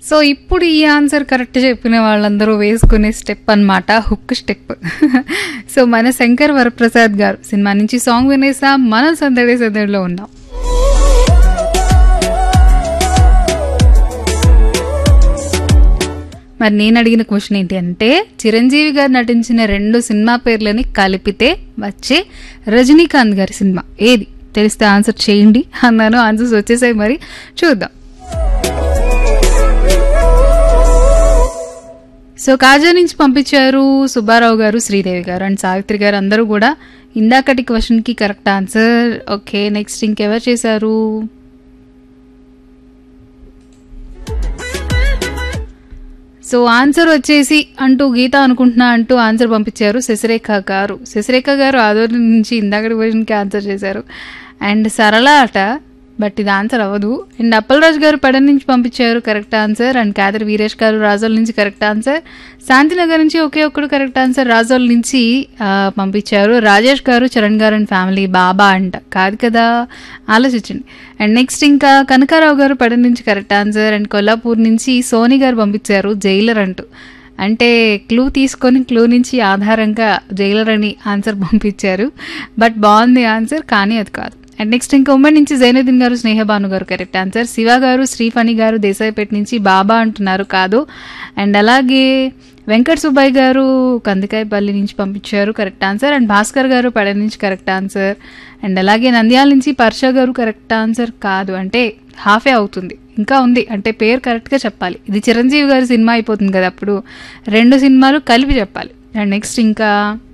so ఇప్పుడు ఈ answer correct చెప్పిన వాళ్ళందరూ వేసుకునే స్టెప్ అన్నమాట హుక్ స్టెప్ సో మన శంకర్ వరప్రసాద్ గారు సినిమా నుంచి సాంగ్ వినేసా మనం సందడి సందడిలో ఉన్నాం మరి నేను అడిగిన క్వశ్చన్ ఏంటి అంటే చిరంజీవి గారు నటించిన రెండు సినిమా పేర్లని కలిపితే వచ్చే రజనీకాంత్ గారి సినిమా ఏది తెలిస్తే ఆన్సర్ చేయండి అన్నాను ఆన్సర్స్ వచ్చేసాయి మరి చూద్దాం సో కాజా నుంచి పంపించారు సుబ్బారావు గారు శ్రీదేవి గారు అండ్ సావిత్రి గారు అందరూ కూడా ఇందాకటి క్వశ్చన్కి కరెక్ట్ ఆన్సర్ ఓకే నెక్స్ట్ ఇంకెవరు చేశారు సో ఆన్సర్ వచ్చేసి అంటూ గీత అనుకుంటున్నా అంటూ ఆన్సర్ పంపించారు శశిరేఖ గారు శశిరేఖ గారు ఆదోరి నుంచి ఇందాకటి క్వశ్చన్కి ఆన్సర్ చేశారు అండ్ సరళ అట బట్ ఇది ఆన్సర్ అవ్వదు అండ్ అప్పలరాజు గారు పెడ నుంచి పంపించారు correct answer and Kadar Veeresh garu Rajol నుంచి కరెక్ట్ ఆన్సర్ శాంతినగర్ నుంచి ఒకే ఒక్కడు కరెక్ట్ ఆన్సర్ రాజోల్ నుంచి ఆ, పంపించారు రాజేష్ గారు చరణ్ గారు అండ్ ఫ్యామిలీ బాబా అంట కాదు కదా ఆలోచించండి అండ్ నెక్స్ట్ ఇంకా కనకారావు గారు పెడ నుంచి కరెక్ట్ ఆన్సర్ అండ్ కొల్లాపూర్ నుంచి సోని గారు పంపించారు జైలర్ అంటూ అంటే క్లూ తీసుకొని క్లూ నుంచి ఆధారంగా జైలర్ అని ఆన్సర్ పంపించారు బట్ బాగుంది ఆన్సర్ కానీ అది కాదు అండ్ నెక్స్ట్ ఇంకా ఉమ్మడి నుంచి జైనుద్దీన్ గారు స్నేహబాను గారు కరెక్ట్ ఆన్సర్ శివ గారు శ్రీఫణి గారు దేశాయిపేట నుంచి బాబా అంటున్నారు కాదు అండ్ అలాగే వెంకట సుబ్బయ్య గారు కందికాయపల్లి నుంచి పంపించారు కరెక్ట్ ఆన్సర్ అండ్ భాస్కర్ గారు పడ నుంచి కరెక్ట్ ఆన్సర్ అండ్ అలాగే నంద్యాల నుంచి పర్ష గారు కరెక్ట్ ఆన్సర్ కాదు అంటే హాఫే అవుతుంది ఇంకా ఉంది అంటే పేరు కరెక్ట్గా చెప్పాలి ఇది చిరంజీవి గారి సినిమా అయిపోతుంది కదా అప్పుడు రెండు సినిమాలు కలిపి చెప్పాలి అండ్ నెక్స్ట్ ఇంకా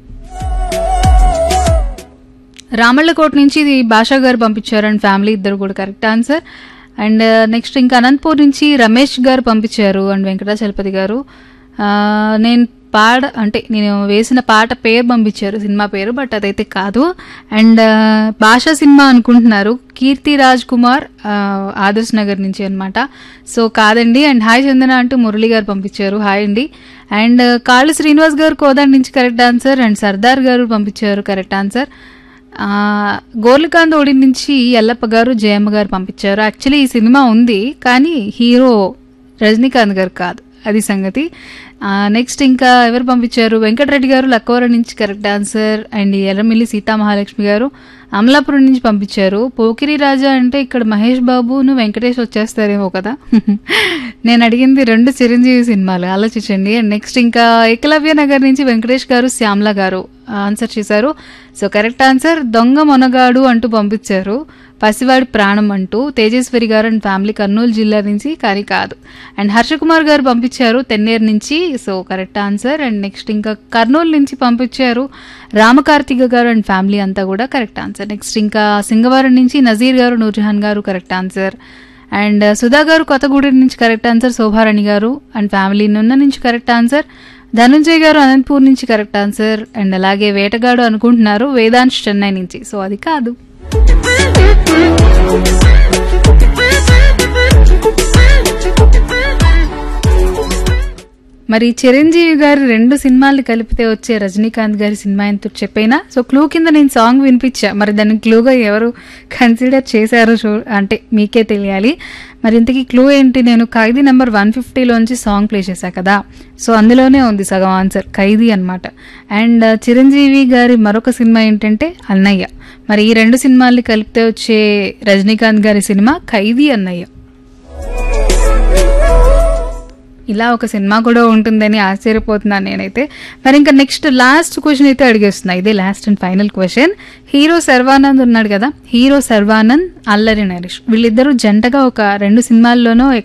రామళ్ళకోట నుంచి ఇది భాషా గారు పంపించారు అండ్ ఫ్యామిలీ ఇద్దరు కూడా కరెక్ట్ ఆన్సర్ అండ్ నెక్స్ట్ ఇంకా అనంతపూర్ నుంచి రమేష్ గారు పంపించారు అండ్ వెంకటాచలపతి గారు ఆ, నేను పాడ అంటే నేను వేసిన పాట పేరు పంపించారు సినిమా పేరు బట్ అదైతే కాదు అండ్ భాషా సినిమా అనుకుంటున్నారు కీర్తి రాజ్ కుమార్ ఆ, ఆదర్శ్ నగర్ నుంచి అనమాట సో కాదండి అండ్ హాయ్ చందన అంటూ మురళి గారు పంపించారు హాయ్ అండి అండ్ కాళ్ళు శ్రీనివాస్ గారు కోదండి నుంచి కరెక్ట్ ఆన్సర్ అండ్ సర్దార్ గారు పంపించారు కరెక్ట్ ఆన్సర్ ఆ, గోర్లకాంత్ ఓడి నుంచి ఎల్లప్ప గారు జయమ్మ గారు పంపించారు యాక్చువల్లీ ఈ సినిమా ఉంది కానీ హీరో రజనీకాంత్ గారు కాదు అది సంగతి నెక్స్ట్ ఇంకా ఎవరు పంపించారు వెంకటరెడ్డి గారు లక్కవరం నుంచి correct answer and Erramilli Seethamahalakshmi garu Amalapuram నుంచి పంపించారు పోకిరి రాజా అంటే ఇక్కడ మహేష్ బాబును వెంకటేష్ వచ్చేస్తారేమో కదా నేను అడిగింది రెండు చిరంజీవి సినిమాలు ఆలోచించండి అండ్ నెక్స్ట్ ఇంకా ఏకలవ్య నగర్ నుంచి వెంకటేష్ గారు శ్యామ్ల గారు ఆన్సర్ చేశారు సో కరెక్ట్ ఆన్సర్ దొంగ మొనగాడు అంటూ పంపించారు పసివాడి ప్రాణం అంటూ తేజేశ్వరి గారు అండ్ ఫ్యామిలీ కర్నూలు జిల్లా నుంచి కానీ కాదు అండ్ హర్షకుమార్ గారు పంపించారు తెన్నేరు నుంచి so correct answer and next ఇంకా కర్నూలు నుంచి పంపించారు రామకార్తిక గారు అండ్ ఫ్యామిలీ అంతా కూడా కరెక్ట్ ఆన్సర్ నెక్స్ట్ ఇంకా సింగవరం నుంచి నజీర్ గారు నూర్జహాన్ గారు కరెక్ట్ ఆన్సర్ అండ్ సుధా గారు కొత్తగూడెం నుంచి కరెక్ట్ ఆన్సర్ శోభారాణి గారు అండ్ ఫ్యామిలీ నున్న నుంచి కరెక్ట్ ఆన్సర్ ధనుంజయ్ గారు అనంతపూర్ నుంచి కరెక్ట్ ఆన్సర్ అండ్ అలాగే వేటగాడు అనుకుంటున్నారు వేదాంశ్ చెన్నై నుంచి సో అది కాదు మరి చిరంజీవి గారి రెండు సినిమాలు కలిపితే వచ్చే రజనీకాంత్ గారి సినిమా ఎంత చెప్పైనా సో క్లూ కింద నేను సాంగ్ వినిపించా మరి దాన్ని క్లూగా ఎవరు కన్సిడర్ చేశారో చూ అంటే మీకే తెలియాలి మరి ఇంతకీ క్లూ ఏంటి నేను ఖైదీ నెంబర్ వన్ ఫిఫ్టీలోంచి సాంగ్ ప్లే చేశా కదా సో అందులోనే ఉంది సగం ఆన్సర్ ఖైదీ అనమాట అండ్ చిరంజీవి గారి మరొక సినిమా ఏంటంటే అన్నయ్య మరి ఈ రెండు సినిమాల్ని కలిపితే వచ్చే రజనీకాంత్ గారి సినిమా ఖైదీ అన్నయ్య ఇలా ఒక సినిమా కూడా ఉంటుందని ఆశ్చర్యపోతున్నాను నేనైతే మరి ఇంకా నెక్స్ట్ లాస్ట్ క్వశ్చన్ అయితే అడిగేస్తున్నా ఇదే last and final question hero Sharwanand ఉన్నాడు కదా హీరో సర్వానంద్ అల్లరి నరేష్ వీళ్ళిద్దరూ జంటగా ఒక రెండు సినిమాల్లోనో